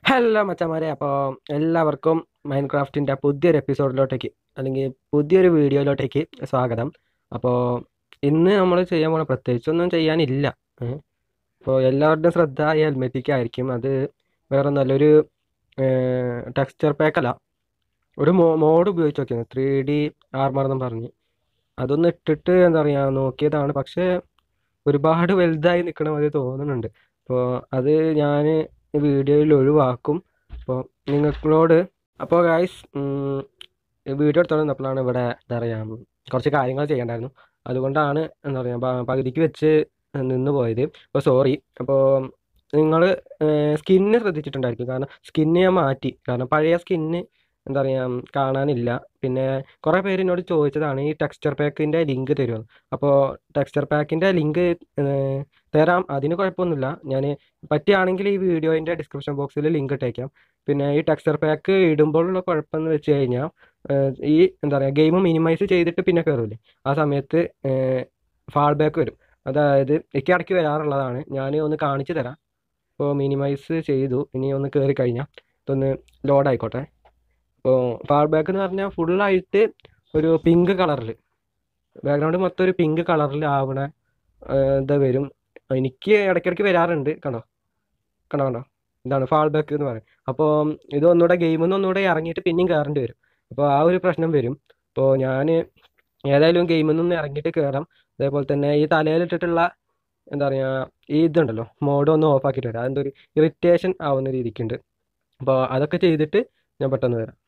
Hello മച്ചന്മാരെ അപ്പോൾ എല്ലാവർക്കും മൈൻക്രാഫ്റ്റിൻ്റെ പുതിയൊരു എപ്പിസോഡിലോട്ടേക്ക് അല്ലെങ്കിൽ പുതിയൊരു വീഡിയോയിലോട്ടേക്ക് സ്വാഗതം അപ്പോൾ ഇന്ന് നമ്മൾ ചെയ്യാൻ പോണ പ്രത്യേകിച്ചൊന്നും ചെയ്യാനില്ല അപ്പോൾ എല്ലാവരുടെയും ശ്രദ്ധ ഈ ഹെൽമെറ്റിക്ക് ആയിരിക്കും അത് വേറെ നല്ലൊരു ടെക്സ്ചർ പാക്കല്ല ഒരു മോ മോഡ് ഉപയോഗിച്ച് നോക്കിയത് ത്രീ ഡി ആർമർ എന്ന് പറഞ്ഞ് അതൊന്ന് ഇട്ടിട്ട് എന്താ പറയുക നോക്കിയതാണ് പക്ഷേ ഒരുപാട് വലുതായി നിൽക്കണ പോലെ തോന്നുന്നുണ്ട് അപ്പോൾ അത് ഞാൻ വീഡിയോയിൽ ഒഴിവാക്കും അപ്പോൾ നിങ്ങളോട് അപ്പോൾ ഗായ്സ് വീഡിയോ എടുത്തോണ്ട് നിന്നപ്പോഴാണ് ഇവിടെ എന്താ പറയുക കുറച്ച് കാര്യങ്ങൾ ചെയ്യണ്ടായിരുന്നു അതുകൊണ്ടാണ് എന്താ പറയുക പ- പകുതിക്ക് വെച്ച് നിന്ന് പോയത് അപ്പോൾ സോറി അപ്പോൾ നിങ്ങൾ സ്കിന്ന് ശ്രദ്ധിച്ചിട്ടുണ്ടായിരിക്കും കാരണം സ്കിന്ന് ഞാൻ മാറ്റി കാരണം പഴയ സ്കിന്ന് എന്താ പറയുക കാണാനില്ല പിന്നെ കുറേ പേര് എന്നോട് ചോദിച്ചതാണ് ഈ ടെക്സ്ചർ പാക്കിൻ്റെ ലിങ്ക് തരുമോ അപ്പോൾ ടെക്സ്ചർ പാക്കിൻ്റെ ലിങ്ക് തരാം അതിന് കുഴപ്പമൊന്നുമില്ല ഞാൻ പറ്റുകയാണെങ്കിൽ ഈ വീഡിയോൻ്റെ ഡിസ്ക്രിപ്ഷൻ ബോക്സിൽ ലിങ്ക് ഇട്ടേക്കാം പിന്നെ ഈ ടെക്സ്ചർ പാക്ക് ഇടുമ്പോഴുള്ള കുഴപ്പമെന്ന് വെച്ച് കഴിഞ്ഞാൽ ഈ എന്താ പറയുക ഗെയിം മിനിമൈസ് ചെയ്തിട്ട് പിന്നെ കയറൂലേ ആ സമയത്ത് ഫാൾ ബാക്ക് വരും അതായത് എനിക്ക് ഇടയ്ക്ക് വരാറുള്ളതാണ് ഞാൻ ഒന്ന് കാണിച്ചു തരാം ഇപ്പോൾ മിനിമൈസ് ചെയ്തു ഇനി ഒന്ന് കയറി കഴിഞ്ഞാൽ ഇതൊന്ന് ലോഡ് ആയിക്കോട്ടെ അപ്പോൾ ഫാൾ ബാക്ക് എന്ന് പറഞ്ഞാൽ ഫുള്ളായിട്ട് ഒരു പിങ്ക് കളറിൽ ബാക്ക്ഗ്രൗണ്ട് മൊത്തം ഒരു പിങ്ക് കളറിൽ ആവണ ഇത് വരും എനിക്ക് ഇടയ്ക്കിടയ്ക്ക് വരാറുണ്ട് കണ്ടോ കണ്ടോ കണ്ടോ ഇതാണ് ഫാൾ ബാക്ക് എന്ന് പറയും അപ്പോൾ ഇത് ഒന്നുകൂടെ ഗെയിമിൽ നിന്ന് ഒന്നുകൂടെ ഇറങ്ങിയിട്ട് പിന്നെയും കയറേണ്ടി വരും അപ്പോൾ ആ ഒരു പ്രശ്നം വരും അപ്പോൾ ഞാൻ ഏതായാലും ഗെയിമിൽ നിന്ന് ഇറങ്ങിയിട്ട് കയറാം അതേപോലെ തന്നെ ഈ തലയിലിട്ടിട്ടുള്ള എന്താ പറയുക ഈ ഇതുണ്ടല്ലോ മോഡ് ഒന്ന് ഓഫ് ആക്കിയിട്ട് വരാം അതെന്തൊരു ഇറിറ്റേഷൻ ആവുന്ന രീതിക്കുണ്ട് അപ്പോൾ അതൊക്കെ ചെയ്തിട്ട് ഞാൻ പെട്ടെന്ന് വരാം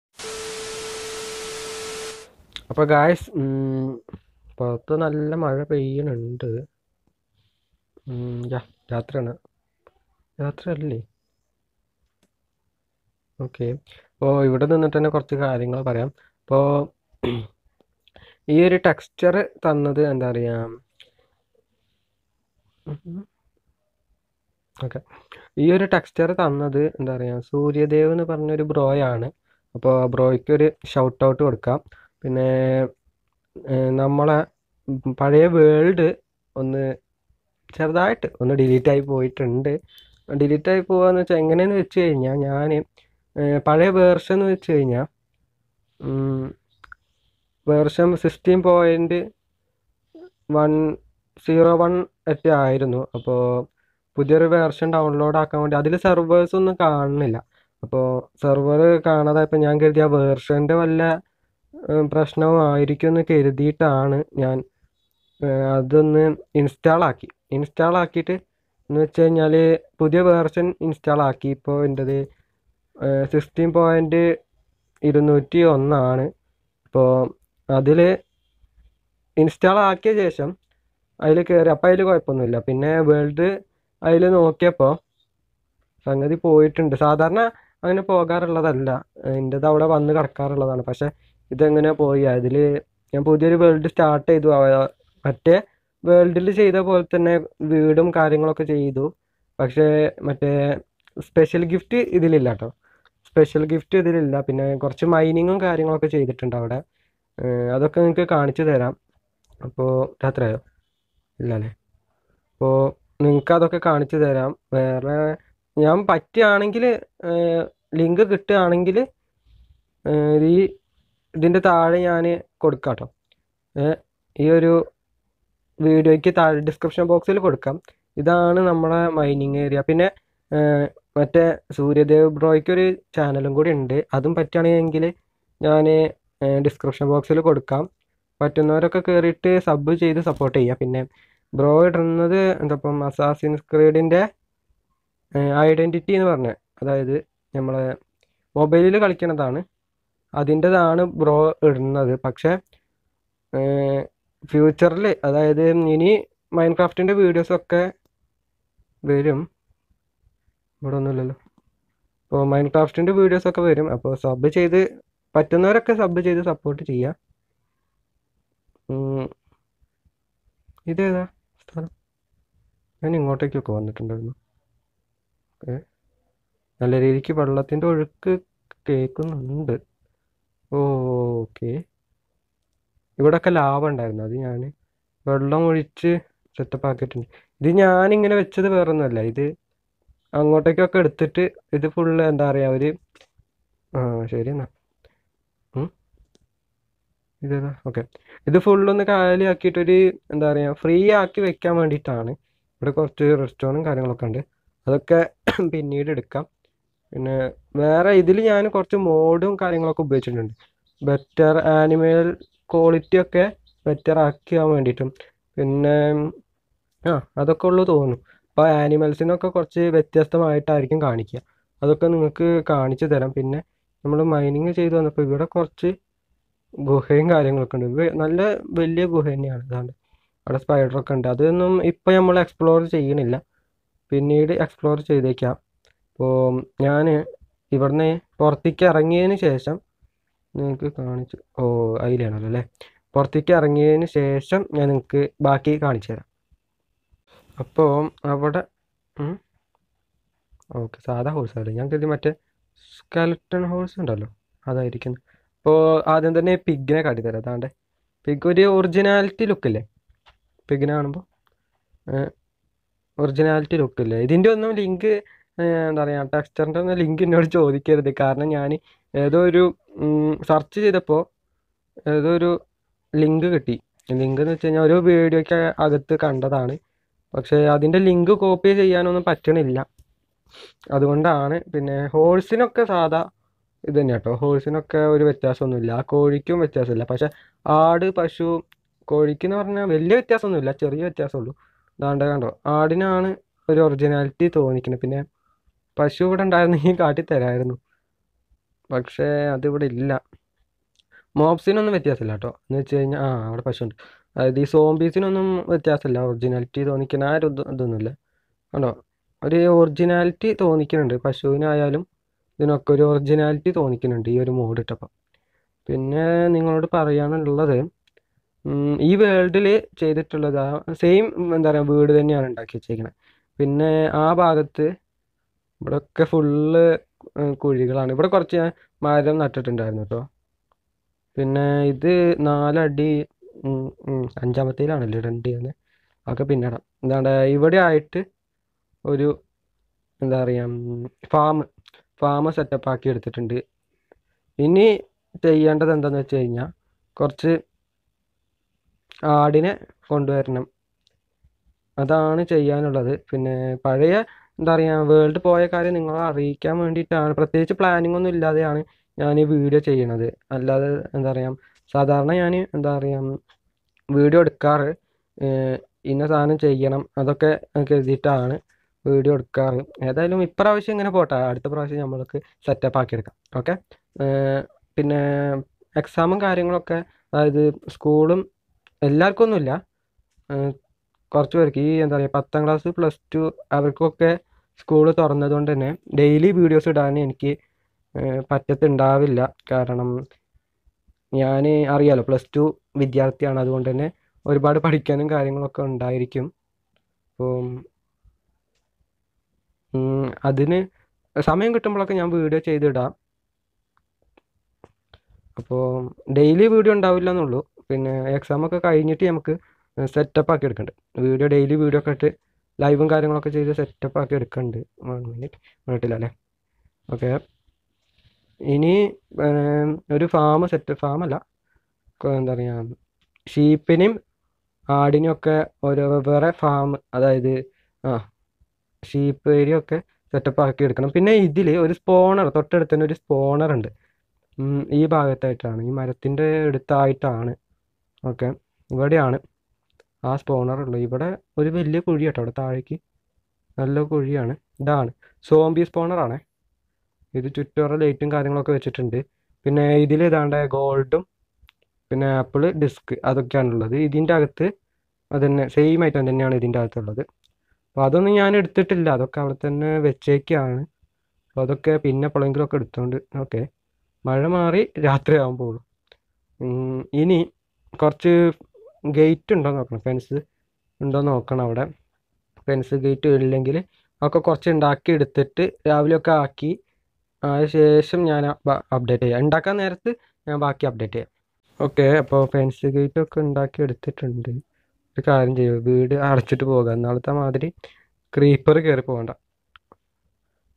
അപ്പോൾ ഗായ്സ് പുറത്ത് നല്ല മഴ പെയ്യുന്നുണ്ട് ഉം, യാ രാത്രിയാണ് രാത്രിയല്ലേ ഓക്കെ അപ്പോൾ ഇവിടെ നിന്നിട്ട് തന്നെ കുറച്ച് കാര്യങ്ങൾ പറയാം അപ്പോൾ ഈ ഒരു ടെക്സ്ചർ തന്നത് എന്താ പറയുക ഓക്കെ ഈ ഒരു ടെക്സ്ചർ തന്നത് എന്താ പറയുക സൂര്യദേവ് എന്ന് പറഞ്ഞൊരു ബ്രോയാണ് അപ്പോൾ ബ്രോയ്ക്ക് ഒരു ഷൗട്ട് ഔട്ട് കൊടുക്കാം പിന്നെ ഏഹ്, നമ്മളെ പഴയ വേൾഡ് ഒന്ന് ചെറുതായിട്ട് ഒന്ന് ഡിലീറ്റ് ആയി പോയിട്ടുണ്ട് ഡിലീറ്റ് ആയി പോവാന്ന് വെച്ചാൽ എങ്ങനെയെന്ന് വെച്ച് കഴിഞ്ഞാൽ ഞാൻ പഴയ വേർഷൻ എന്ന് വെച്ച് കഴിഞ്ഞാൽ version sixteen point one zero one ഒക്കെ ആയിരുന്നു അപ്പോൾ പുതിയൊരു വേർഷൻ ഡൗൺലോഡ് ആക്കാൻ വേണ്ടി അതിൽ സെർവേഴ്സ് ഒന്നും കാണുന്നില്ല അപ്പോൾ സെർവർ കാണാതായപ്പോൾ ഞാൻ കരുതി ആ വേർഷൻ്റെ വല്ല ഏഹ്, പ്രശ്നവും ആയിരിക്കും എന്ന് കരുതിയിട്ടാണ് ഞാൻ ഏഹ്, അതൊന്ന് ഇൻസ്റ്റാൾ ആക്കി ഇൻസ്റ്റാൾ ആക്കിയിട്ട് എന്ന് വെച്ച് കഴിഞ്ഞാൽ പുതിയ വേർഷൻ ഇൻസ്റ്റാൾ ആക്കി ഇപ്പോൾ എൻ്റെത് സിക്സ്റ്റീൻ പോയിൻറ്റ് ഇരുന്നൂറ്റി ഒന്നാണ് അപ്പോൾ അതിൽ ഇൻസ്റ്റാൾ ആക്കിയ ശേഷം അതിൽ കയറി അപ്പോൾ അതിൽ കുഴപ്പമൊന്നുമില്ല പിന്നെ വേൾഡ് അതിൽ നോക്കിയപ്പോൾ സംഗതി പോയിട്ടുണ്ട് സാധാരണ അങ്ങനെ പോകാറുള്ളതല്ല എൻ്റെത് അവിടെ വന്ന് കിടക്കാറുള്ളതാണ് പക്ഷേ ഇതെങ്ങനെ പോയി അതിൽ ഞാൻ പുതിയൊരു വേൾഡ് സ്റ്റാർട്ട് ചെയ്തു അവ- മറ്റേ വേൾഡിൽ ചെയ്ത പോലെ തന്നെ വീടും കാര്യങ്ങളൊക്കെ ചെയ്തു പക്ഷേ മറ്റേ സ്പെഷ്യൽ ഗിഫ്റ്റ് ഇതിലില്ല കേട്ടോ സ്പെഷ്യൽ ഗിഫ്റ്റ് ഇതിലില്ല പിന്നെ കുറച്ച് മൈനിങ്ങും കാര്യങ്ങളൊക്കെ ചെയ്തിട്ടുണ്ട് അവിടെ ഏഹ് അതൊക്കെ നിങ്ങൾക്ക് കാണിച്ചു തരാം അപ്പോൾ രാത്രിയായോ ഇല്ല അല്ലേ അപ്പോൾ നിങ്ങൾക്ക് അതൊക്കെ കാണിച്ചു തരാം വേറെ ഞാൻ പറ്റുകയാണെങ്കിൽ ലിങ്ക് കിട്ടുകയാണെങ്കിൽ ഈ ഇതിൻ്റെ താഴെ ഞാൻ കൊടുക്കാം കേട്ടോ ഈ ഒരു വീഡിയോയ്ക്ക് താഴെ ഡിസ്ക്രിപ്ഷൻ ബോക്സിൽ കൊടുക്കാം ഇതാണ് നമ്മളെ മൈനിങ് ഏരിയ പിന്നെ ഏഹ്, മറ്റേ സൂര്യദേവ് ബ്രോയ്ക്ക് ഒരു ചാനലും കൂടി ഉണ്ട് അതും പറ്റുകയാണെങ്കിൽ ഞാൻ ഡിസ്ക്രിപ്ഷൻ ബോക്സിൽ കൊടുക്കാം പറ്റുന്നവരൊക്കെ കയറിയിട്ട് സബ് ചെയ്ത് സപ്പോർട്ട് ചെയ്യുക പിന്നെ ബ്രോ ഇടുന്നത് എന്താ ഇപ്പം അസാസിൻസ് ക്രീഡിൻ്റെ ഐഡൻറ്റിറ്റി എന്ന് പറഞ്ഞ അതായത് നമ്മളെ മൊബൈലിൽ കളിക്കണതാണ് അതിൻ്റെതാണ് ബ്രോ ഇടുന്നത് പക്ഷേ ഫ്യൂച്ചറിൽ അതായത് ഇനി മൈൻക്രാഫ്റ്റിൻ്റെ വീഡിയോസൊക്കെ വരും ഇവിടെ ഒന്നുമില്ലല്ലോ അപ്പോൾ മൈൻക്രാഫ്റ്റിൻ്റെ വീഡിയോസൊക്കെ വരും അപ്പോൾ സബ് ചെയ്ത് പറ്റുന്നവരൊക്കെ സബ് ചെയ്ത് സപ്പോർട്ട് ചെയ്യുക ഉം. ഇതേതാ സ്ഥലം ഞാൻ ഇങ്ങോട്ടേക്കൊക്കെ വന്നിട്ടുണ്ടായിരുന്നു ഓക്കെ നല്ല രീതിക്ക് വെള്ളത്തിൻ്റെ ഒഴുക്ക് കേൾക്കുന്നുണ്ട് ഓക്കെ ഇവിടെയൊക്കെ ലാഭ ഉണ്ടായിരുന്നു അത് ഞാൻ വെള്ളം ഒഴിച്ച് സെറ്റപ്പ് ആക്കിയിട്ടുണ്ട് ഇത് ഞാനിങ്ങനെ വെച്ചത് വേറൊന്നുമല്ല ഇത് അങ്ങോട്ടേക്കൊക്കെ എടുത്തിട്ട് ഇത് ഫുള്ള് എന്താ പറയുക ഒരു ആ ശരി എന്നാ ഉം. ഇതേതാ ഓക്കെ ഇത് ഫുള്ളൊന്ന് കാലിയാക്കിയിട്ടൊരു എന്താ പറയുക ഫ്രീ ആക്കി വെക്കാൻ വേണ്ടിയിട്ടാണ് ഇവിടെ കുറച്ച് റെസ്റ്റോറൻറ്റും കാര്യങ്ങളൊക്കെ ഉണ്ട് അതൊക്കെ പിന്നീട് എടുക്കാം പിന്നെ വേറെ ഇതിൽ ഞാൻ കുറച്ച് മോഡും കാര്യങ്ങളൊക്കെ ഉപയോഗിച്ചിട്ടുണ്ട് ബെറ്റർ ആനിമൽ ക്വാളിറ്റി ഒക്കെ ബെറ്റർ ആക്കാൻ വേണ്ടിയിട്ടും പിന്നെ ആ അതൊക്കെ ഉള്ളു തോന്നുന്നു അപ്പോൾ ആനിമൽസിനൊക്കെ കുറച്ച് വ്യത്യസ്തമായിട്ടായിരിക്കും കാണിക്കുക അതൊക്കെ നിങ്ങൾക്ക് കാണിച്ചു തരാം പിന്നെ നമ്മൾ മൈനിങ് ചെയ്ത് വന്നപ്പോൾ ഇവിടെ കുറച്ച് ഗുഹയും കാര്യങ്ങളൊക്കെ ഉണ്ട് വെ- നല്ല വലിയ ഗുഹ തന്നെയാണ് അതാണ്ട് അവിടെ സ്പൈഡറൊക്കെ ഉണ്ട് അതൊന്നും ഇപ്പോൾ നമ്മൾ എക്സ്പ്ലോർ ചെയ്യണില്ല പിന്നീട് എക്സ്പ്ലോർ ചെയ്തേക്കാം അപ്പോൾ ഞാൻ ഇവിടുന്ന് പുറത്തേക്ക് ഇറങ്ങിയതിന് ശേഷം നിങ്ങൾക്ക് കാണിച്ചു ഓ അതിലാണല്ലോ അല്ലേ പുറത്തേക്ക് ഇറങ്ങിയതിന് ശേഷം ഞാൻ നിങ്ങൾക്ക് ബാക്കി കാണിച്ചു തരാം അപ്പോൾ അവിടെ ഓക്കെ സാധാ ഹോഴ്സ് അല്ലേ ഞാൻ കരുതി മറ്റേ സ്കെലട്ടൺ ഹോഴ്സ് ഉണ്ടല്ലോ അതായിരിക്കും അപ്പോൾ ആദ്യം തന്നെ പിഗിനെ കാട്ടിത്തരാം അതാണ്ട് പിഗ് ഒരു ഒറിജിനാലിറ്റി ലുക്കില്ലേ പിഗിനെ കാണുമ്പോൾ ഒറിജിനാലിറ്റി ലുക്കില്ലേ ഇതിൻ്റെ ഒന്നും ലിങ്ക് എന്താ പറയുക ടെക്സ്റ്ററിൻ്റെ ഒന്നും ലിങ്ക് എന്നോട് ചോദിക്കരുത് കാരണം ഞാൻ ഏതോ ഒരു സെർച്ച് ചെയ്തപ്പോൾ ഏതോ ഒരു ലിങ്ക് കിട്ടി ലിങ്ക് എന്ന് വെച്ച് കഴിഞ്ഞാൽ ഒരു വീഡിയോയ്ക്ക് അകത്ത് കണ്ടതാണ് പക്ഷേ അതിൻ്റെ ലിങ്ക് കോപ്പി ചെയ്യാനൊന്നും പറ്റണില്ല അതുകൊണ്ടാണ് പിന്നെ ഹോഴ്സിനൊക്കെ സാധാ ഇത് തന്നെ കേട്ടോ ഹോഴ്സിനൊക്കെ ഒരു വ്യത്യാസമൊന്നുമില്ല ആ കോഴിക്കും വ്യത്യാസമില്ല പക്ഷെ ആട് പശു കോഴിക്ക് എന്ന് പറഞ്ഞാൽ വലിയ വ്യത്യാസമൊന്നുമില്ല ചെറിയ വ്യത്യാസമുള്ളൂ ദാണ്ട് കണ്ടോ ആടിനാണ് ഒരു ഒറിജിനാലിറ്റി തോന്നിക്കുന്നത് പിന്നെ പശു ഇവിടെ ഉണ്ടായിരുന്നെങ്കിൽ കാട്ടിത്തരായിരുന്നു പക്ഷേ അതിവിടെ ഇല്ല മോബ്സിനൊന്നും വ്യത്യാസമില്ല കേട്ടോ എന്ന് വെച്ച് കഴിഞ്ഞാൽ ആ അവിടെ പശുണ്ട് അതായത് ഈ സോംബീസിനൊന്നും വ്യത്യാസമില്ല ഒറിജിനാലിറ്റി തോന്നിക്കുന്ന ആ ഒരു ഇത് ഇതൊന്നുമില്ല കണ്ടോ ഒരു ഒറിജിനാലിറ്റി തോന്നിക്കുന്നുണ്ട് പശുവിനായാലും ഇതിനൊക്കെ ഒരു ഒറിജിനാലിറ്റി തോന്നിക്കുന്നുണ്ട് ഈ ഒരു മോഡ് ഇട്ടപ്പോൾ പിന്നെ നിങ്ങളോട് പറയാനുള്ളത് ഉം, ഈ വേൾഡിൽ ചെയ്തിട്ടുള്ളത് ആ സെയിം എന്താ പറയുക വീട് തന്നെയാണ് ഉണ്ടാക്കി വെച്ചേക്കുന്നത് പിന്നെ ആ ഭാഗത്ത് ഇവിടെയൊക്കെ ഫുള്ള് കുഴികളാണ് ഇവിടെ കുറച്ച് ഞാൻ മരം നട്ടിട്ടുണ്ടായിരുന്നു കേട്ടോ പിന്നെ ഇത് നാലടി ഉം, ഉം, അഞ്ചാമത്തേലാണല്ലോ ഇടേണ്ടത് അതൊക്കെ പിന്നെ ഇടാം എന്താണ്ട് ഇവിടെ ആയിട്ട് ഒരു എന്താ പറയുക ഫാം ഫാം സെറ്റപ്പ് ആക്കി എടുത്തിട്ടുണ്ട് ഇനി ചെയ്യേണ്ടത് എന്താണെന്ന് വെച്ച് കഴിഞ്ഞാൽ കുറച്ച് ആടിനെ കൊണ്ടുവരണം അതാണ് ചെയ്യാനുള്ളത് പിന്നെ പഴയ എന്താ പറയുക വേൾഡ് പോയ കാര്യം നിങ്ങളെ അറിയിക്കാൻ വേണ്ടിയിട്ടാണ് പ്രത്യേകിച്ച് പ്ലാനിംഗ് ഒന്നും ഇല്ലാതെയാണ് ഞാൻ ഈ വീഡിയോ ചെയ്യണത് അല്ലാതെ എന്താ പറയുക സാധാരണ ഞാൻ എന്താ പറയുക വീഡിയോ എടുക്കാറ് ഏഹ് ഇന്ന സാധനം ചെയ്യണം അതൊക്കെ കരുതിയിട്ടാണ് വീഡിയോ എടുക്കാറ് ഏതായാലും ഇപ്രാവശ്യം ഇങ്ങനെ പോട്ടെ അടുത്ത പ്രാവശ്യം നമ്മൾക്ക് സെറ്റപ്പ് ആക്കി എടുക്കാം ഓക്കെ പിന്നെ എക്സാമും കാര്യങ്ങളൊക്കെ അതായത് സ്കൂളും എല്ലാവർക്കും ഒന്നുമില്ല ഏഹ് കുറച്ച് പേർക്ക് ഈ എന്താ പറയുക പത്താം ക്ലാസ് പ്ലസ് ടു അവർക്കൊക്കെ സ്കൂൾ തുറന്നതുകൊണ്ട് തന്നെ ഡെയിലി വീഡിയോസ് ഇടാൻ എനിക്ക് ഏഹ് പറ്റത്തുണ്ടാവില്ല കാരണം ഞാൻ അറിയാലോ പ്ലസ് ടു വിദ്യാർത്ഥിയാണ് അതുകൊണ്ട് തന്നെ ഒരുപാട് പഠിക്കാനും കാര്യങ്ങളൊക്കെ ഉണ്ടായിരിക്കും അപ്പോൾ ഉം, അതിന് സമയം കിട്ടുമ്പോഴൊക്കെ ഞാൻ വീഡിയോ ചെയ്തിടാം അപ്പോൾ ഡെയിലി വീഡിയോ ഉണ്ടാവില്ല എന്നുള്ളൂ പിന്നെ എക്സാമൊക്കെ കഴിഞ്ഞിട്ട് നമുക്ക് സെറ്റപ്പ് ആക്കി എടുക്കുന്നുണ്ട് വീഡിയോ ഡെയിലി വീഡിയോ ഒക്കെ ഇട്ട് ലൈവും കാര്യങ്ങളൊക്കെ ചെയ്ത് സെറ്റപ്പ് ആക്കി എടുക്കുന്നുണ്ട് വൺ മിനിറ്റ് മിനിറ്റില്ല അല്ലേ ഓക്കെ ഇനി ഏം, ഒരു ഫാം സെറ്റ് ഫാമല്ല എന്താ പറയുക ഷീപ്പിനെയും ആടിനെയും ഒക്കെ ഓരോ വേറെ ഫാം അതായത് ആ ഷീപ്പ് ഏരിയ ഒക്കെ സെറ്റപ്പ് ആക്കി എടുക്കണം പിന്നെ ഇതിൽ ഒരു സ്പോണർ തൊട്ടടുത്ത് തന്നെ ഒരു സ്പോണർ ഉണ്ട് ഉം, ഈ ഭാഗത്തായിട്ടാണ് ഈ മരത്തിൻ്റെ അടുത്തായിട്ടാണ് ഓക്കെ ഇവിടെയാണ് ആ സ്പോണർ ഉള്ളത് ഇവിടെ ഒരു വലിയ കുഴി കേട്ടോ അവിടെ താഴേക്ക് നല്ല കുഴിയാണ് ഇതാണ് സോംബി സ്പോണറാണ് ഇത് ചുറ്റോറ ലൈറ്റും കാര്യങ്ങളൊക്കെ വെച്ചിട്ടുണ്ട് പിന്നെ ഇതിൽ ഏതാണ്ട് ഗോൾഡും പിന്നെ ആപ്പിൾ ഡിസ്ക് അതൊക്കെയാണുള്ളത് ഇതിൻ്റെ അകത്ത് അതന്നെ സെയിം ഐറ്റം തന്നെയാണ് ഇതിൻ്റെ അകത്തുള്ളത് അപ്പോൾ അതൊന്നും ഞാൻ എടുത്തിട്ടില്ല അതൊക്കെ അവിടെ തന്നെ വെച്ചേക്കാണ് അപ്പോൾ അതൊക്കെ പിന്നെ എപ്പോഴെങ്കിലും ഒക്കെ എടുത്തോണ്ട് ഓക്കെ മഴ മാറി രാത്രി ആകുമ്പോൾ ഇനി കുറച്ച് ഗേറ്റ് ഉണ്ടോ നോക്കണം ഫെൻസ് ഉണ്ടോ നോക്കണം അവിടെ ഫെൻസ് ഗേറ്റ് ഇല്ലെങ്കിൽ ഒക്കെ കുറച്ച് ഉണ്ടാക്കി എടുത്തിട്ട് രാവിലെയൊക്കെ ആക്കി അതിന് ശേഷം ഞാൻ അപ്ഡേറ്റ് ചെയ്യാം ഉണ്ടാക്കാൻ നേരത്ത് ഞാൻ ബാക്കി അപ്ഡേറ്റ് ചെയ്യാം ഓക്കെ അപ്പോൾ ഫെൻസ് ഗേറ്റ് ഒക്കെ ഉണ്ടാക്കി എടുത്തിട്ടുണ്ട് ഒരു കാര്യം ചെയ്യുക വീട് അടച്ചിട്ട് പോകാം നാളത്തെ മാതിരി ക്രീപ്പർ കയറി പോകണ്ട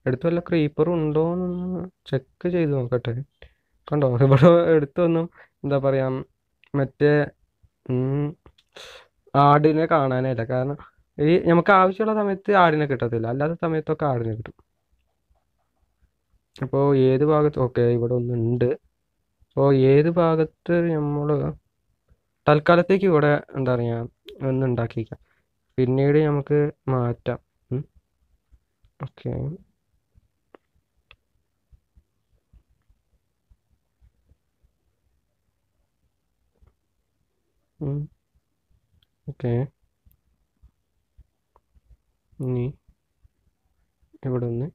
എടുത്ത് വല്ല ക്രീപ്പറും ഉണ്ടോ എന്നൊന്ന് ചെക്ക് ചെയ്ത് നോക്കട്ടെ കണ്ടോ ഇവിടെ എടുത്തൊന്നും എന്താ പറയാ മറ്റേ ഉം, ആടിനെ കാണാനില്ല കാരണം ഈ നമുക്ക് ആവശ്യമുള്ള സമയത്ത് ആടിനെ കിട്ടത്തില്ല അല്ലാത്ത സമയത്തൊക്കെ ആടിനെ കിട്ടും അപ്പോൾ ഏത് ഭാഗത്ത് ഓക്കെ ഇവിടെ ഒന്നുണ്ട് അപ്പോൾ ഏത് ഭാഗത്ത് നമ്മൾ തൽക്കാലത്തേക്ക് ഇവിടെ എന്താ പറയുക ഒന്ന് ഉണ്ടാക്കിക്കാം പിന്നീട് നമുക്ക് മാറ്റാം ഓക്കെ ഓക്കെ ഇനി ഇവിടെ ഒന്ന്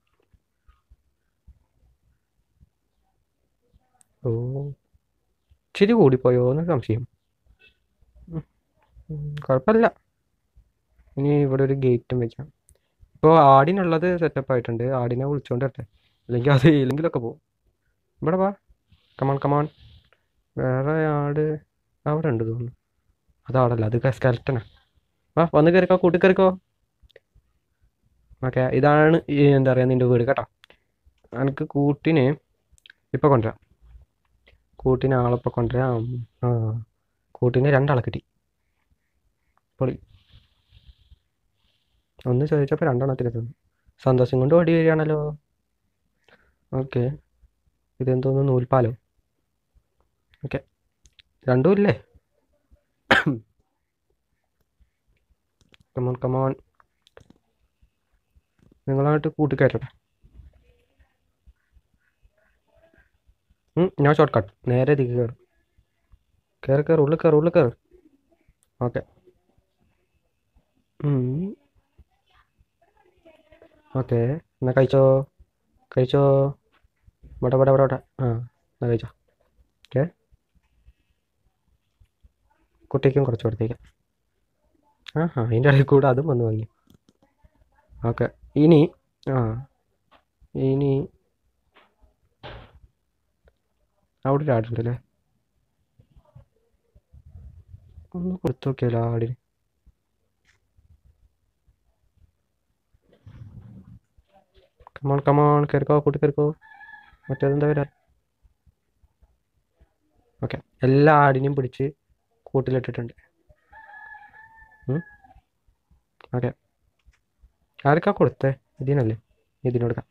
ഓ ഇച്ചിരി കൂടിപ്പോയോ എന്ന് സംശയം ഉം, ഉം, കുഴപ്പമില്ല ഇനി ഇവിടെ ഒരു ഗേറ്റും വെക്കാം ഇപ്പോൾ ആടിനുള്ളത് സെറ്റപ്പ് ആയിട്ടുണ്ട് ആടിനെ വിളിച്ചോണ്ട് വരട്ടെ അല്ലെങ്കിൽ അത് ഏലെങ്കിലൊക്കെ പോകും ഇവിടെ വാ കമാൺ കമാൺ വേറെ ആട് അവിടെ ഉണ്ട് തോന്നുന്നു അത് ആടല്ല അത് സ്കെൽറ്റനാ വാ വന്ന് കയറിക്കോ കൂട്ടി കയറിക്കോ ഓക്കെ ഇതാണ് ഈ എന്താ പറയുക നിൻ്റെ വീട് കേട്ടോ എനിക്ക് കൂട്ടിന് ഇപ്പം കൊണ്ടുവരാം കൂട്ടിന് ആളിപ്പോൾ കൊണ്ടുവരാം ആ കൂട്ടിന് രണ്ടാളെ കിട്ടി പൊളി ഒന്ന് ചോദിച്ചപ്പോൾ രണ്ടെണ്ണത്തിന് തന്നു സന്തോഷം കൊണ്ട് ഓടി വരികയാണല്ലോ ഓക്കെ ഇതെന്തോന്ന് നൂൽപ്പാലോ ഓക്കെ രണ്ടും ഇല്ലേ കമോൺ കമോൺ നിങ്ങളായിട്ട് കൂട്ടിക്കയറ്റട്ടെ ഉം, ഞാൻ ഷോർട്ട് കട്ട് നേരെ ഇതിക്ക് കയറും കയറി കയറി ഉള്ളിൽ കയറി ഉള്ളിൽ കയറി ഓക്കെ ഓക്കെ എന്നാ കഴിച്ചോ കഴിച്ചോ ഇവിടെ ഇവിടെ ഇവിടെ ഇവിടെ ആ എന്നാ കഴിച്ചോ ഓക്കെ കുട്ടിക്കും കുറച്ച് കൊടുത്തേക്കാം ആ ആ അതിൻ്റെ ഇടയിൽ കൂടെ അതും വന്ന് വാങ്ങി ഓക്കെ ഇനി ആ ഇനി അവിടെ ഒരു ആടുണ്ടല്ലേ ഒന്ന് കൊടുത്തു നോക്കിയാലോ ആടിന് കമോൺ കമോൺ കയറിക്കോ കൂട്ടി കയറിക്കോ മറ്റേതെന്താ വരാ ഓക്കെ എല്ലാ ആടിനെയും പിടിച്ച് കൂട്ടിലിട്ടിട്ടുണ്ട് ഓക്കെ ആർക്കാ കൊടുത്തേ ഇതിനല്ലേ ഇതിനോടുക്കാം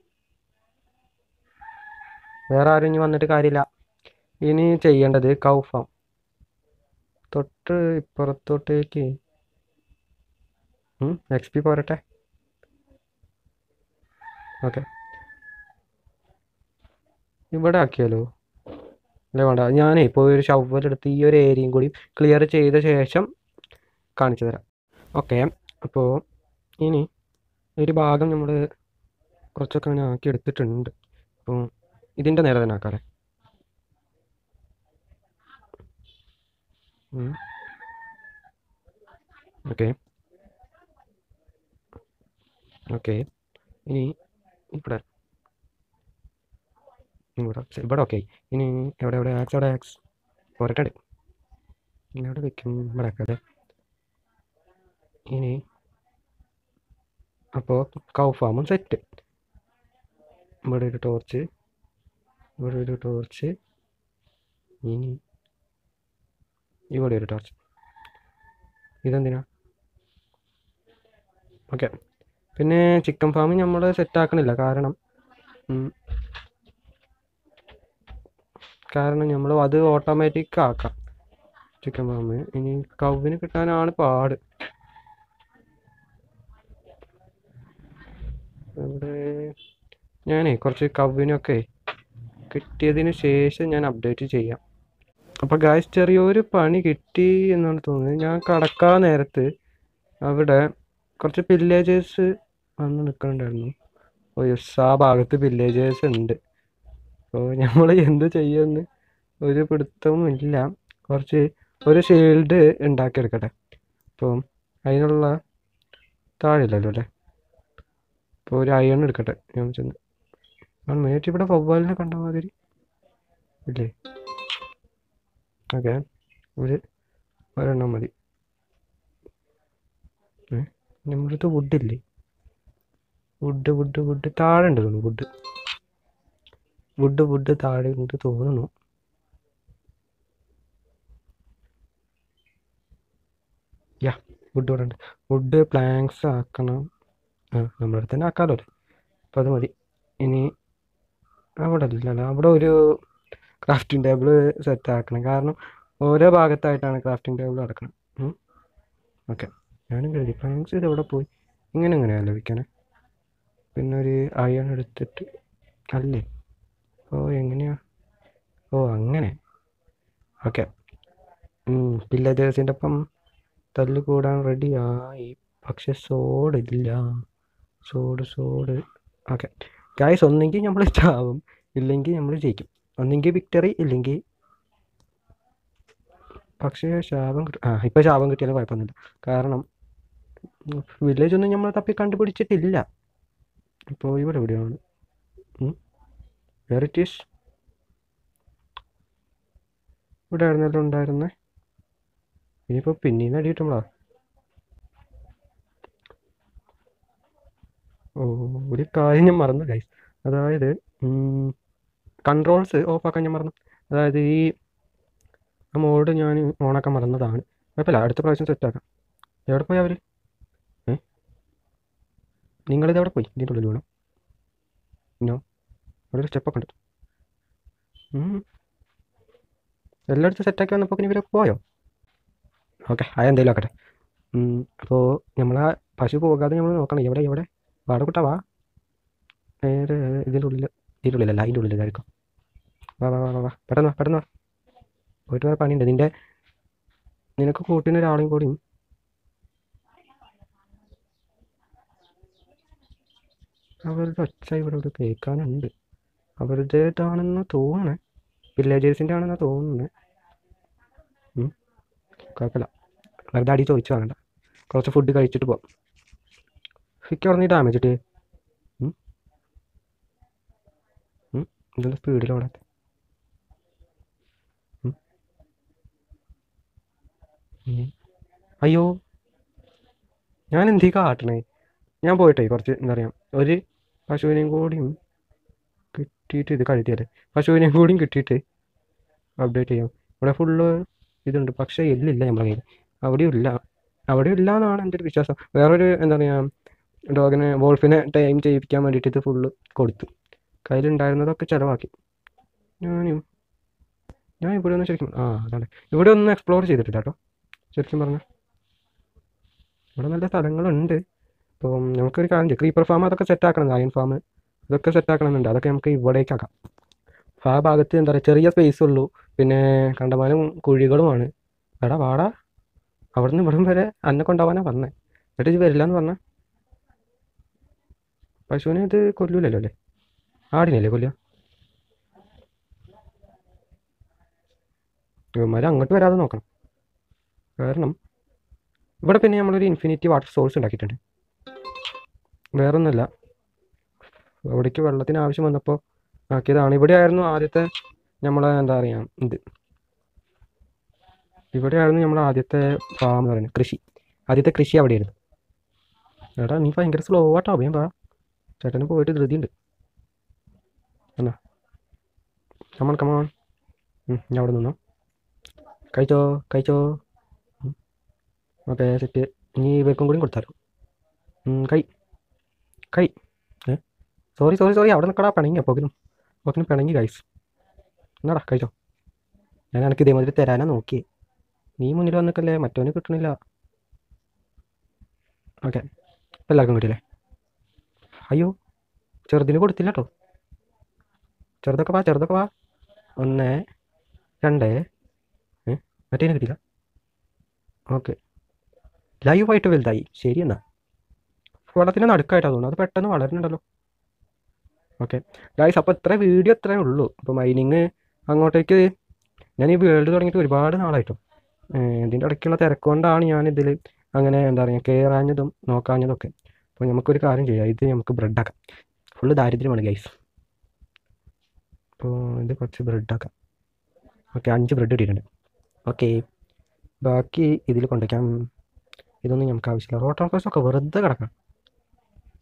വേറെ ആരും ഇനി വന്നിട്ട് കാര്യമില്ല ഇനി ചെയ്യേണ്ടത് കൗഫാം തൊട്ട് ഇപ്പുറത്തോട്ടേക്ക് എക്സ് പി പോരട്ടെ ഓക്കെ ഇവിടെ ആക്കിയാലോ അല്ല വേണ്ട ഞാനേ ഇപ്പോൾ ഒരു ഷവർ എടുത്ത് ഈ ഒരു ഏരിയയും കൂടി ക്ലിയർ ചെയ്ത ശേഷം കാണിച്ചു തരാം ഓക്കെ അപ്പോൾ ഇനി ഒരു ഭാഗം നമ്മൾ കുറച്ചൊക്കെ അങ്ങനെ ആക്കി എടുത്തിട്ടുണ്ട് അപ്പോൾ ഇതിൻ്റെ നേരെ തന്നെ ആക്കാറേ ഓക്കെ ഓക്കെ ഇനി ഇവിടെ ഇവിടെ ശരി, ഇവിടെ ഓക്കെ ഇനി എവിടെ എവിടെ ആക്സ് എവിടെ ആക്സ് പോരട്ടെ ഇനി എവിടെ വെക്കും ഇവിടെ ആക്കാതെ ഇനി അപ്പോൾ കൗ ഫാമും സെറ്റ് ഇവിടെ ഒരു ടോർച്ച് ഇവിടെ ഒരു ടോർച്ച് ഇനി ഇവിടെ ഒരു ടോർച്ച് ഇതെന്തിനാ ഓക്കെ പിന്നെ ചിക്കൻ ഫാം നമ്മൾ സെറ്റാക്കണില്ല കാരണം ഉം, കാരണം നമ്മൾ അത് ഓട്ടോമാറ്റിക് ആക്കാം ചിക്കൻ ഫാം ഇനി കൗവിന് കിട്ടാനാണ് പാട് ഇവിടെ ഞാനേ കുറച്ച് കവിനൊക്കെ കിട്ടിയതിന് ശേഷം ഞാൻ അപ്ഡേറ്റ് ചെയ്യാം അപ്പോൾ ഗായ്സ് ചെറിയൊരു പണി കിട്ടി എന്നാണ് തോന്നുന്നത് ഞാൻ കടക്കാൻ നേരത്ത് അവിടെ കുറച്ച് വില്ലേജേഴ്സ് വന്ന് നിൽക്കുന്നുണ്ടായിരുന്നു ഓ യെസ് ആ ഭാഗത്ത് വില്ലേജേഴ്സ് ഉണ്ട് അപ്പോൾ നമ്മൾ എന്ത് ചെയ്യുമെന്ന് ഒരു പിടുത്തവും ഇല്ല കുറച്ച് ഒരു ഷീൽഡ് ഉണ്ടാക്കിയെടുക്കട്ടെ അപ്പോൾ അതിനുള്ള താഴെയില്ലല്ലോ അല്ലേ അപ്പോൾ ഒരു അയൺ എടുക്കട്ടെ ഞാൻ ചെന്ന് ആ മേറ്റ് ഇവിടെ വവ്വാലിനെ കണ്ട മാതിരി ഇല്ലേ ഓക്കെ ഒരു ഒരെണ്ണം മതി ഏ നമ്മുടെ അടുത്ത് വുഡില്ലേ വുഡ് വുഡ് വുഡ് താഴെ ഉണ്ട് തോന്നുന്നു വുഡ് വുഡ് വുഡ് താഴെ ഉണ്ട് തോന്നുന്നു യാ വുഡ് ഇവിടെ ഉണ്ട് വുഡ് പ്ലാങ്ക്സ് ആക്കണം ആ നമ്മുടെ അടുത്ത് തന്നെ ആക്കാമല്ലോ അല്ലേ അപ്പോൾ അത് മതി ഇനി അവിടെ ഇല്ലല്ലോ അവിടെ ഒരു ക്രാഫ്റ്റിംഗ് ടേബിൾ സെറ്റ് ആക്കണം കാരണം ഓരോ ഭാഗത്തായിട്ടാണ് ക്രാഫ്റ്റിംഗ് ടേബിൾ നടക്കണം ഓക്കെ ഞാനും കരുതി പ്ലാങ്ക്സ് ഇത് എവിടെ പോയി ഇങ്ങനെ എങ്ങനെയാണ് ലഭിക്കാനേ പിന്നെ ഒരു അയൺ എടുത്തിട്ട് അല്ലേ ഓ എങ്ങനെയാ ഓ അങ്ങനെ ഓക്കെ വില്ലേജേഴ്സിൻ്റെ ഒപ്പം തല്ല് കൂടാൻ റെഡിയായി പക്ഷെ സോഡില്ല സോഡ് സോഡ് ഓക്കെ ഗായ്സ് ഒന്നെങ്കിൽ നമ്മൾ ചാവും ഇല്ലെങ്കിൽ നമ്മൾ ജയിക്കും ഒന്നെങ്കിൽ വിക്ടറി ഇല്ലെങ്കിൽ പക്ഷേ ശാപം കിട്ടും ആ ഇപ്പോൾ ശാപം കിട്ടിയാലും കുഴപ്പമൊന്നുമില്ല കാരണം വില്ലേജ് ഒന്നും നമ്മൾ തപ്പി കണ്ടുപിടിച്ചിട്ടില്ല ഇപ്പോൾ ഇവിടെ എവിടെയാണ് വേർ ഇറ്റ് ഈസ് ഇവിടെ ആയിരുന്നല്ലോ ഉണ്ടായിരുന്നേ ഇനിയിപ്പോൾ പിന്നീന്ന് അടി കിട്ടുമ്പോഴാ ഓ ഒരു കാര്യം ഞാൻ മറന്നു ഗൈസ് അതായത് കൺട്രോൾസ് ഓഫാക്കാൻ ഞാൻ മറന്നു അതായത് ഈ ആ മോഡ് ഞാൻ ഓണാക്കാൻ മറന്നതാണ് കുഴപ്പമില്ല അടുത്ത പ്രാവശ്യം സെറ്റാക്കാം എവിടെ പോയി അവർ ഏ നിങ്ങളിത് എവിടെ പോയി ഇതിൻ്റെ ഉള്ളിൽ വേണം ഇന്നോ അവിടെ ഒരു സ്റ്റെപ്പൊക്കെ ഉണ്ട് ഉം. എല്ലായിടത്തും സെറ്റാക്കി വന്നപ്പോൾ ഇവരെ പോയോ ഓക്കെ അതെന്തെങ്കിലും ആക്കട്ടെ അപ്പോൾ നമ്മൾ ആ പശു പോകാതെ നമ്മൾ നോക്കണം എവിടെ എവിടെ വാടക്കുട്ട വാ നേരെ ഇതിൻ്റെ ഉള്ളിൽ ഇതിൻ്റെ ഉള്ളിലല്ല അതിൻ്റെ ഉള്ളിലായിരിക്കും വാ വാ വാ വാ വാ പെട്ടെന്ന് വാ പെട്ടെന്ന് വാ പോയിട്ട് വേറെ പണിയുണ്ട് നിൻ്റെ നിനക്ക് കൂട്ടിന് ഒരാളെയും കൂടിയും അവരുടെ ഒച്ച ഇവിടെ ഇവിടെ കേൾക്കാനുണ്ട് അവരുടേതാണെന്ന് തോന്നണേ വില്ലേജേഴ്സിൻ്റെ ആണെന്ന് തോന്നുന്നത് കുഴപ്പമില്ല വെറുതെ അടി ചോദിച്ചു വാങ്ങണ്ട കുറച്ച് ഫുഡ് കഴിച്ചിട്ട് പോവാം ഫിക്ക് പറഞ്ഞ് ഡാമേജ് ഇട്ടേ ഇതൊന്ന് സ്പീഡിൽ ഓടാത്ത അയ്യോ ഞാൻ എന്തീ കാട്ടണേ ഞാൻ പോയിട്ടേ കുറച്ച് എന്താ പറയുക ഒരു പശുവിനെയും കൂടിയും കിട്ടിയിട്ട് ഇത് കഴിത്തിയല്ലേ പശുവിനെയും കൂടിയും കിട്ടിയിട്ട് അപ്ഡേറ്റ് ചെയ്യാം ഇവിടെ ഫുള്ള് ഇതുണ്ട് പക്ഷേ എല്ലില്ല നമ്മളെ കയ്യിൽ അവിടെയും ഇല്ല അവിടെയും ഇല്ല എന്നാണ് എൻ്റെ ഒരു വിശ്വാസം വേറൊരു എന്താ പറയുക ഡോഗിനെ വോൾഫിനെ ടൈം ചെയ്യിപ്പിക്കാൻ വേണ്ടിയിട്ട് ഇത് ഫുള്ള് കൊടുത്തു കയ്യിലുണ്ടായിരുന്നതൊക്കെ ചിലവാക്കി ഞാനും ഞാൻ ഇവിടെ ഒന്ന് ശരിക്കും ആ അതാണ് ഇവിടെ ഒന്ന് എക്സ്പ്ലോർ ചെയ്തിട്ടില്ല കേട്ടോ ശരിക്കും പറഞ്ഞാൽ ഇവിടെ നല്ല സ്ഥലങ്ങളുണ്ട് അപ്പം നമുക്കൊരു കാര്യം ചെയ്യാം ക്രീപ്പർ ഫാം അതൊക്കെ സെറ്റ് ആക്കണം അയൺ ഫാം ഇതൊക്കെ സെറ്റ് ആക്കണമെന്നുണ്ട് അതൊക്കെ നമുക്ക് ഇവിടേക്കാക്കാം ആ ഭാഗത്ത് എന്താ പറയുക ചെറിയ സ്പേസ് ഉള്ളൂ പിന്നെ കണ്ടമാനം കുഴികളുമാണ് എടാ വാടാ അവിടെ നിന്ന് ഇവിടം വരെ അന്നെ കൊണ്ടുപോകാനാ പറഞ്ഞേ എന്നിട്ട് ഇത് വരില്ല എന്ന് പറഞ്ഞ പശുവിനെ ഇത് കൊല്ലൂലല്ലോ അല്ലേ ആടിനല്ലേ കൊല്ലുക ഇവന്മാർ അങ്ങോട്ട് വരാതെ നോക്കണം കാരണം ഇവിടെ പിന്നെ നമ്മളൊരു ഇൻഫിനിറ്റി വാട്ടർ സോഴ്സ് ഉണ്ടാക്കിയിട്ടുണ്ട് വേറൊന്നുമല്ല അവിടേക്ക് വെള്ളത്തിന് ആവശ്യം വന്നപ്പോൾ ആക്കിയതാണ് ഇവിടെ ആയിരുന്നു ആദ്യത്തെ നമ്മളെ എന്താ പറയുക ഇത് ഇവിടെയായിരുന്നു നമ്മുടെ ആദ്യത്തെ ഫാം എന്ന് പറയുന്നത് കൃഷി ആദ്യത്തെ കൃഷി അവിടെയായിരുന്നു എടാ നീ ഭയങ്കര സ്ലോ ആട്ടോ അഭയം പാ ചേട്ടന് പോയിട്ട് ധൃതിയുണ്ട് എന്നാ കമോൺ കമോൺ ഞാൻ അവിടെ നിന്നോ കഴിച്ചോ കഴിച്ചോ ഓക്കെ സെറ്റ് ഇനി ഇവർക്കും കൂടി കൊടുത്താലോ ഉം, കൈ കൈ ഏ സോറി സോറി സോറി അവിടെ നിൽക്കടാ പിണങ്ങി അപ്പോക്കിനും അപ്പോക്കിനും പിണങ്ങി ഗൈസ് എന്നാടാ കഴിച്ചോ ഞാൻ എനിക്ക് ഇതേമാതിരി തരാനാ നോക്കി നീ മുന്നിൽ വന്നിക്കല്ലേ മറ്റവന് കിട്ടണില്ല ഓക്കെ എല്ലാവർക്കും കിട്ടിയില്ലേ അയ്യോ ചെറുതിന് കൊടുത്തില്ല കേട്ടോ ചെറുതൊക്കെ വാ ചെറുതൊക്കെ വാ ഒന്ന് രണ്ട് ഏ മറ്റേനെ കിട്ടിയില്ല ഓക്കെ ലൈവായിട്ട് വലുതായി ശരി എന്നാ വെള്ളത്തിൻ്റെ നടുക്കായിട്ടാണ് തോന്നുന്നത് അത് പെട്ടെന്ന് വളരുന്നുണ്ടല്ലോ ഓക്കെ ഗായ്സ് അപ്പോൾ ഇത്ര വീഡിയോ ഇത്രേ ഉള്ളൂ അപ്പോൾ മൈനിങ് അങ്ങോട്ടേക്ക് ഞാൻ ഈ വേൾഡ് തുടങ്ങിയിട്ട് ഒരുപാട് നാളായിട്ടു ഇതിൻ്റെ ഇടയ്ക്കുള്ള തിരക്കുകൊണ്ടാണ് ഞാനിതിൽ അങ്ങനെ എന്താ പറയുക കയറാഞ്ഞതും നോക്കാഞ്ഞതും ഒക്കെ അപ്പോൾ നമുക്കൊരു കാര്യം ചെയ്യാം ഇത് നമുക്ക് ബ്രെഡാക്കാം ഫുള്ള് ദാരിദ്ര്യമാണ് ഗൈസ് അപ്പോൾ ഇത് കുറച്ച് ബ്രെഡാക്കാം ഓക്കെ അഞ്ച് ബ്രെഡ് ഇട്ടിട്ടുണ്ട് ഓക്കെ ബാക്കി ഇതിൽ കൊണ്ടുവയ്ക്കാം ഇതൊന്നും നമുക്ക് ആവശ്യമില്ല റോട്ടർ കോസ്റ്റൊക്കെ വെറുതെ കിടക്കാം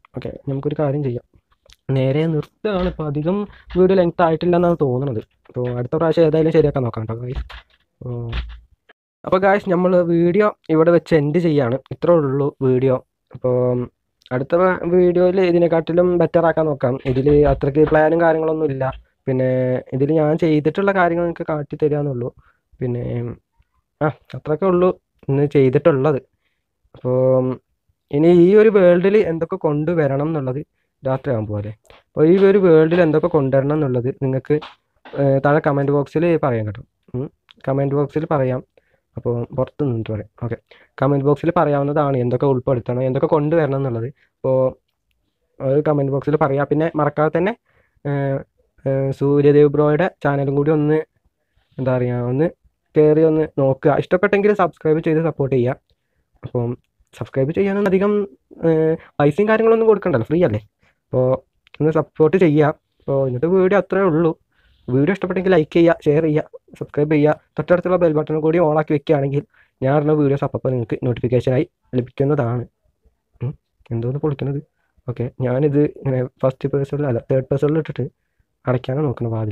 ഓക്കെ നമുക്കൊരു കാര്യം ചെയ്യാം നേരെ നിർത്തുകയാണ് ഇപ്പോൾ അധികം വീഡിയോ ലെങ്ത് ആയിട്ടില്ല എന്നാണ് തോന്നുന്നത് അപ്പോൾ അടുത്ത പ്രാവശ്യം ഏതായാലും ശരിയാക്കാൻ നോക്കാം കേട്ടോ ഗായ്സ് അപ്പോൾ ഗായ്സ് നമ്മൾ വീഡിയോ ഇവിടെ വെച്ച് എൻഡ് ചെയ്യാണ് ഇത്രേ ഉള്ളൂ വീഡിയോ അപ്പോൾ അടുത്ത വീഡിയോയിൽ ഇതിനെക്കാട്ടിലും ബെറ്റർ ആക്കാൻ നോക്കാം ഇതിൽ അത്രയ്ക്ക് പ്ലാനും കാര്യങ്ങളൊന്നും ഇല്ല പിന്നെ ഇതിൽ ഞാൻ ചെയ്തിട്ടുള്ള കാര്യങ്ങൾ നിങ്ങൾക്ക് കാട്ടി തരാമെന്നുള്ളൂ പിന്നെ ആ അത്രയൊക്കെ ഉള്ളൂ ഇന്ന് ചെയ്തിട്ടുള്ളത് അപ്പോൾ ഇനി ഈ ഒരു വേൾഡിൽ എന്തൊക്കെ കൊണ്ടുവരണം എന്നുള്ളത് രാത്രിയാകുമ്പോൾ പോലെ അപ്പോൾ ഈ ഒരു വേൾഡിൽ എന്തൊക്കെ കൊണ്ടുവരണം എന്നുള്ളത് നിങ്ങൾക്ക് ഏഹ്, താഴെ കമൻറ്റ് ബോക്സിൽ പറയാം കേട്ടോ കമൻറ്റ് ബോക്സിൽ പറയാം അപ്പോൾ പുറത്ത് നിന്നിട്ട് പറയാം ഓക്കെ കമൻറ്റ് ബോക്സിൽ പറയാവുന്നതാണ് എന്തൊക്കെ ഉൾപ്പെടുത്തണം എന്തൊക്കെ കൊണ്ടുവരണം എന്നുള്ളത് അപ്പോൾ അത് കമൻറ്റ് ബോക്സിൽ പറയാം പിന്നെ മറക്കാതെ തന്നെ ഏഹ്, ഏഹ്, സൂര്യദേവ് ബ്രോയുടെ ചാനലും കൂടി ഒന്ന് എന്താ പറയുക ഒന്ന് കയറി ഒന്ന് നോക്കുക ഇഷ്ടപ്പെട്ടെങ്കിൽ സബ്സ്ക്രൈബ് ചെയ്ത് സപ്പോർട്ട് ചെയ്യുക അപ്പം സബ്സ്ക്രൈബ് ചെയ്യാനൊന്നും അധികം ഏഹ്, പൈസയും കാര്യങ്ങളൊന്നും കൊടുക്കണ്ടല്ലോ ഫ്രീ അല്ലേ അപ്പോൾ ഒന്ന് സപ്പോർട്ട് ചെയ്യുക അപ്പോൾ ഇന്നത്തെ വീഡിയോ അത്രേ ഉള്ളൂ വീഡിയോ ഇഷ്ടപ്പെട്ടെങ്കിൽ ലൈക്ക് ചെയ്യുക ഷെയർ ചെയ്യുക സബ്സ്ക്രൈബ് ചെയ്യുക തൊട്ടടുത്തുള്ള ബെൽ ബട്ടൺ കൂടി ഓണാക്കി വെക്കുകയാണെങ്കിൽ ഞാൻ ഇടുന്ന വീഡിയോസ് അപ്പോൾ നിങ്ങൾക്ക് നോട്ടിഫിക്കേഷനായി ലഭിക്കുന്നതാണ് ഉം. എന്തോന്ന് പൊളിക്കുന്നത് ഓക്കെ ഞാനിത് ഇങ്ങനെ ഫസ്റ്റ് പേഴ്സണിൽ അല്ല തേർഡ് പേഴ്സണിൽ ഇട്ടിട്ട് അടയ്ക്കാനാണ് നോക്കുന്നത് വാതിൽ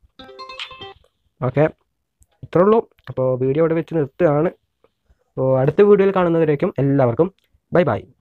ഓക്കെ ഇത്രേ ഉള്ളൂ അപ്പോൾ വീഡിയോ ഇവിടെ വെച്ച് നിർത്തുകയാണ് അപ്പോൾ അടുത്ത വീഡിയോയിൽ കാണുന്നവരേക്കും എല്ലാവർക്കും ബൈ ബൈ